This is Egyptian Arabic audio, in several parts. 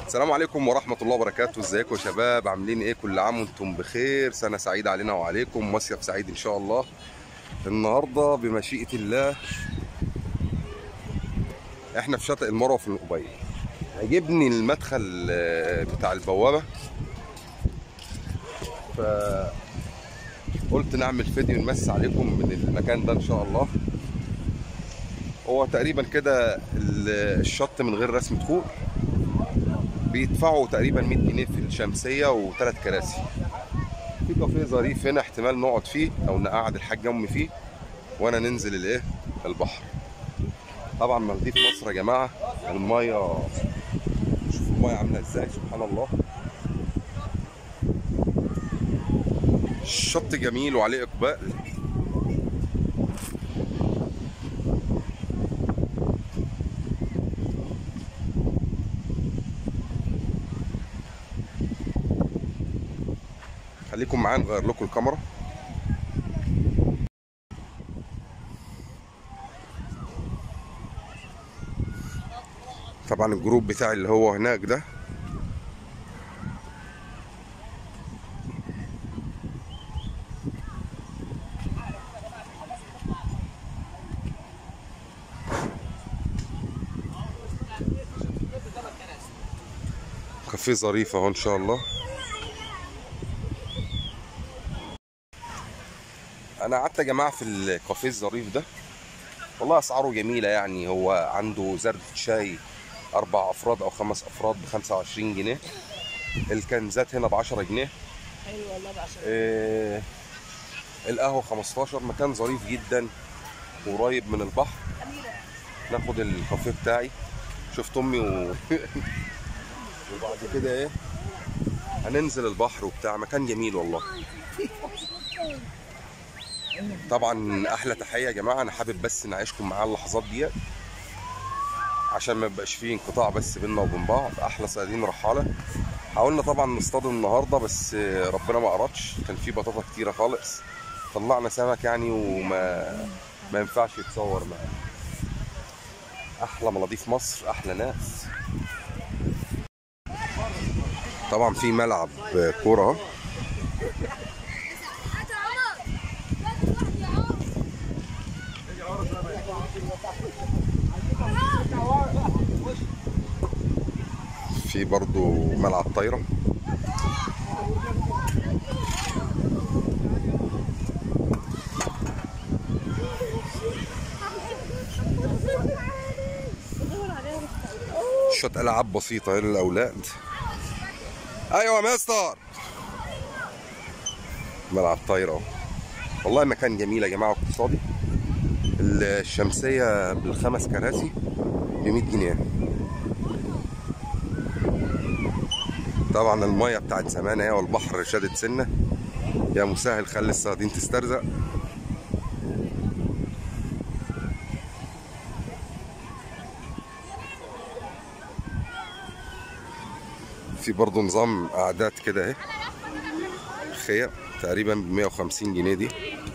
السلام عليكم ورحمة الله وبركاته ازيكم يا شباب عاملين ايه كل عام وانتم بخير سنة سعيدة علينا وعليكم مصيف سعيد ان شاء الله النهاردة بمشيئة الله احنا في شاطئ المروة في القبيل عجبني المدخل آه، بتاع البوابة ف قلت نعمل فيديو نمس عليكم من المكان ده ان شاء الله هو تقريبا كده ال- الشط من غير رسم دخول بيدفعوا تقريبا 100 جنيه في الشمسيه وثلاث كراسي في كافيه ظريف هنا احتمال نقعد فيه او نقعد الحاجه امي فيه وانا ننزل الايه البحر طبعا مالديف مصر يا جماعه المايه شوفوا المايه عامله ازاي سبحان الله الشط جميل وعليه اقبال خليكم معانا نغير لكم الكاميرا طبعا الجروب بتاعي اللي هو هناك ده كافيه ظريف اهو ان شاء الله انا قعدت يا جماعه في الكافيه الظريف ده والله اسعاره جميله يعني هو عنده زردة شاي اربع افراد او خمس افراد ب 25 جنيه الكنزات هنا ب 10 جنيه حلو والله ب 10 إيه القهوه 15 مكان ظريف جدا وقريب من البحر ناخد الكافيه بتاعي شفت امي و... وبعد كده ايه هننزل البحر وبتاع مكان جميل والله طبعا احلى تحيه يا جماعه انا حابب بس نعيشكم معايا اللحظات ديت عشان ما يبقاش فيه انقطاع بس بينا وبين بعض احلى صيادين رحاله حاولنا طبعا نصطاد النهارده بس ربنا ما اردش كان في بطاطا كتيره خالص طلعنا سمك يعني وما ما ينفعش يتصور معانا احلى ملاضيف مصر احلى ناس طبعا في ملعب كوره اهو في برضو ملعب طايرة شوية ألعاب بسيطة هنا للأولاد أيوة يا مستر ملعب طايرة أهو. والله مكان جميل يا جماعة اقتصادي الشمسية بالخمس كراسي ب 100 جنيه طبعا المية بتاعت زمان اهي والبحر شادد سنة يا مسهل خلي الصيادين تسترزق في برضه نظام قعدات كده اهي خير تقريبا ب 150 جنيه دي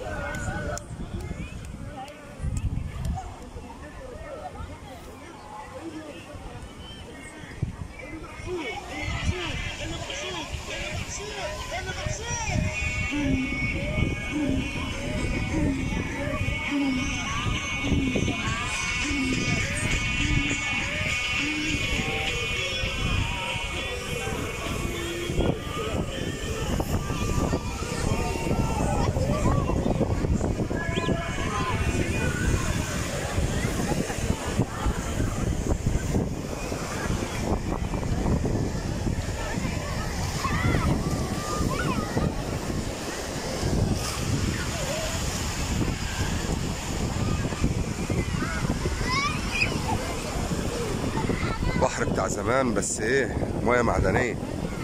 بحر بتاع زمان بس ايه ميه معدنيه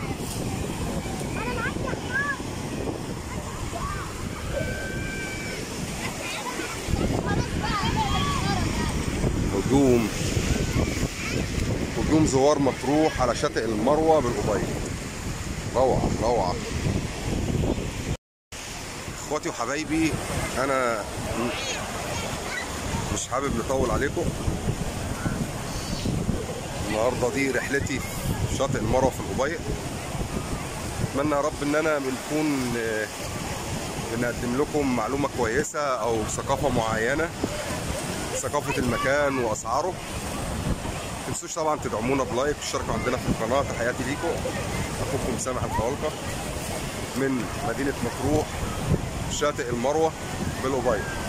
هجوم هجوم زوار مطروح على شاطئ المروه بالقبيل روعه روعه اخواتي وحبايبي انا مش حابب نطول عليكم النهارده دي رحلتي في شاطئ المروه في الأبيض اتمنى يا رب ان انا بنكون آه، بنقدم لكم معلومه كويسه او ثقافه معينه ثقافه المكان واسعاره تنسوش طبعا تدعمونا بلايك وتشتركوا عندنا في القناه تحياتي ليكم اخوكم سامح الخوالقه من مدينه مطروح شاطئ المروه بالأبيض